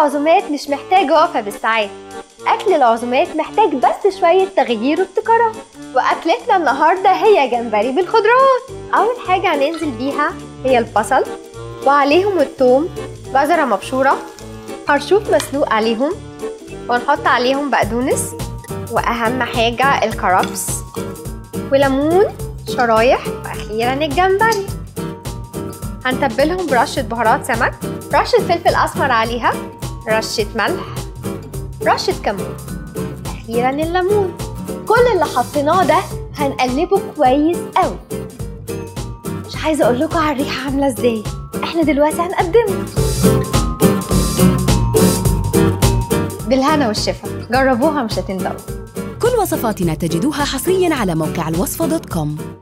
العزومات مش محتاج وقفة بالساعات أكل العزومات محتاج بس شوية تغيير وابتكارات وأكلتنا النهاردة هي جمبري بالخضروات أول حاجة هننزل بيها هي البصل وعليهم الثوم جزرة مبشورة خرشوف مسلوق عليهم ونحط عليهم بقدونس وأهم حاجة الكرفس وليمون شرايح وأخيرا الجمبري هنتبلهم برشة بهارات سمك رشة فلفل أسمر عليها رشة ملح رشة كمون أخيرا الليمون كل اللي حطيناه ده هنقلبه كويس قوي مش عايزة أقول لكم على الريحة عاملة إزاي إحنا دلوقتي هنقدمه بالهنا والشفا جربوها مش هتندموا كل وصفاتنا تجدوها حصريا على موقع الوصفة دوت كوم